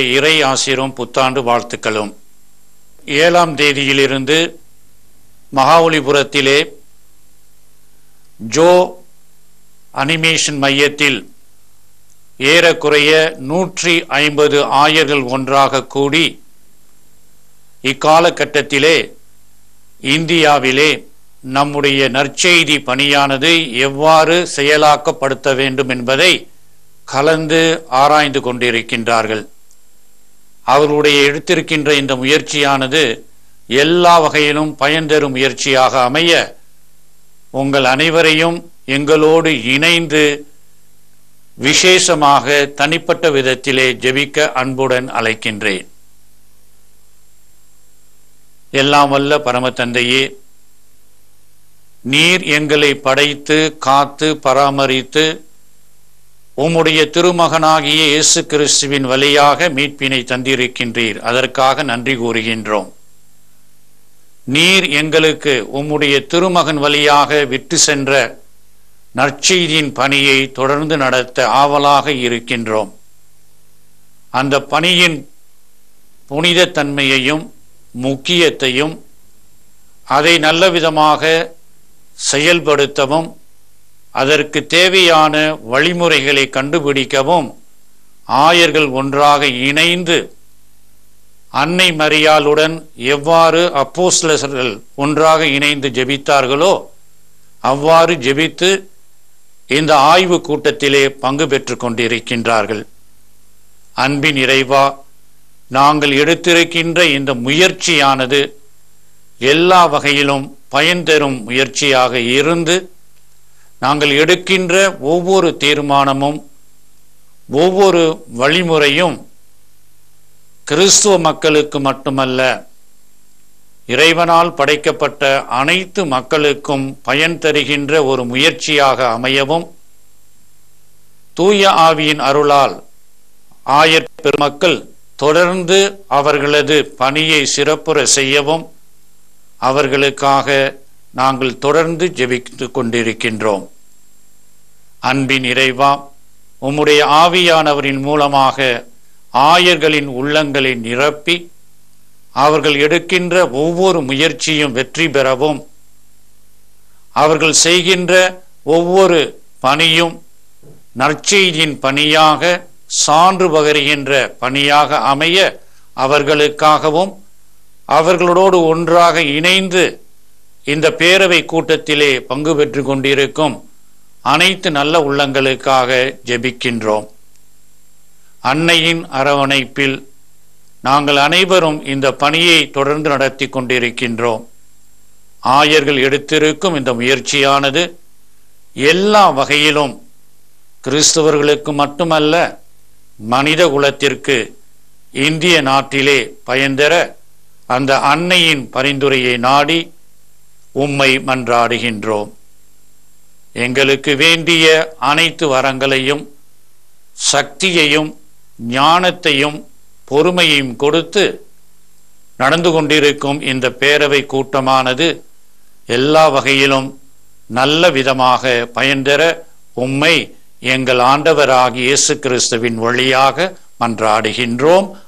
இறை ஆசிரும் புத்தாண்டு வாழ்த்துக்களும் ஏழாம் தேதியிலிருந்து மகாபலிபுரத்திலே ஜோ அனிமேஷன் மையத்தில் ஏறக்குறைய நூற்றி ஐம்பது ஆயர்கள் ஒன்றாக கூடி இக்காலகட்டத்திலே இந்தியாவிலே நம்முடைய நற்செய்தி பணியானது எவ்வாறு செயலாக்கப்படுத்த வேண்டும் என்பதை கலந்து ஆராய்ந்து கொண்டிருக்கின்றார்கள் அவர்களுடைய எடுத்திருக்கின்ற இந்த முயற்சியானது எல்லா வகையிலும் பயன் தரும் முயற்சியாக அமைய உங்கள் அனைவரையும் எங்களோடு இணைந்து விசேஷமாக தனிப்பட்ட விதத்திலே ஜெபிக்க அன்புடன் அழைக்கின்றேன் எல்லாம் வல்ல பரமதந்தையே நீர் எங்களை படைத்து காத்து பராமரித்து உம்முடைய திருமகனாகிய இயேசு கிறிஸ்துவின் வழியாக மீட்பினை தந்திருக்கின்றீர் அதற்காக நன்றி கூறுகின்றோம் நீர் எங்களுக்கு உம்முடைய திருமகன் வழியாக விட்டு சென்ற நற்செய்தியின் பணியை தொடர்ந்து நடத்த ஆவலாக இருக்கின்றோம் அந்த பணியின் புனித தன்மையையும் முக்கியத்தையும் அதை நல்ல விதமாக செயல்படுத்தவும் அதற்கு தேவையான வழிமுறைகளை கண்டுபிடிக்கவும் ஆயர்கள் ஒன்றாக இணைந்து அன்னை மரியாளுடன் எவ்வாறு அப்போஸ்லர்கள் ஒன்றாக இணைந்து ஜெபித்தார்களோ அவ்வாறு ஜெபித்து இந்த ஆய்வு கூட்டத்திலே பங்கு பெற்று கொண்டிருக்கின்றார்கள் அன்பின் இறைவா நாங்கள் எடுத்திருக்கின்ற இந்த முயற்சியானது எல்லா வகையிலும் பயன் தரும் முயற்சியாக இருந்து நாங்கள் எடுக்கின்ற ஒவ்வொரு தீர்மானமும் ஒவ்வொரு வழிமுறையும் கிறிஸ்துவ மக்களுக்கு மட்டுமல்ல இறைவனால் படைக்கப்பட்ட அனைத்து மக்களுக்கும் பயன் தருகின்ற ஒரு முயற்சியாக அமையவும் தூய ஆவியின் அருளால் ஆயர் பெருமக்கள் தொடர்ந்து அவர்களது பணியை சிறப்புற செய்யவும் அவர்களுக்காக நாங்கள் தொடர்ந்து ஜெபித்து கொண்டிருக்கின்றோம் அன்பின் இறைவா உம்முடைய ஆவியானவரின் மூலமாக ஆயர்களின் உள்ளங்களை நிரப்பி அவர்கள் எடுக்கின்ற ஒவ்வொரு முயற்சியும் வெற்றி பெறவும் அவர்கள் செய்கின்ற ஒவ்வொரு பணியும் நற்செய்தியின் பணியாக சான்று பகருகின்ற பணியாக அமைய அவர்களுக்காகவும் அவர்களோடு ஒன்றாக இணைந்து இந்த பேரவை கூட்டத்திலே பங்கு பெற்று கொண்டிருக்கும் அனைத்து நல்ல உள்ளங்களுக்காக ஜெபிக்கின்றோம் அன்னையின் அரவணைப்பில் நாங்கள் அனைவரும் இந்த பணியை தொடர்ந்து நடத்தி கொண்டிருக்கின்றோம் ஆயர்கள் எடுத்திருக்கும் இந்த முயற்சியானது எல்லா வகையிலும் கிறிஸ்தவர்களுக்கு மட்டுமல்ல மனித குலத்திற்கு இந்திய நாட்டிலே பயன்தர அந்த அன்னையின் பரிந்துரையை நாடி உம்மை மன்றாடுகின்றோம் எங்களுக்கு வேண்டிய அனைத்து வரங்களையும் சக்தியையும் ஞானத்தையும் பொறுமையையும் கொடுத்து நடந்து கொண்டிருக்கும் இந்த பேரவை கூட்டமானது எல்லா வகையிலும் நல்ல விதமாக பயன்தர உம்மை எங்கள் ஆண்டவராகிய இயேசு கிறிஸ்துவின் வழியாக மன்றாடுகின்றோம்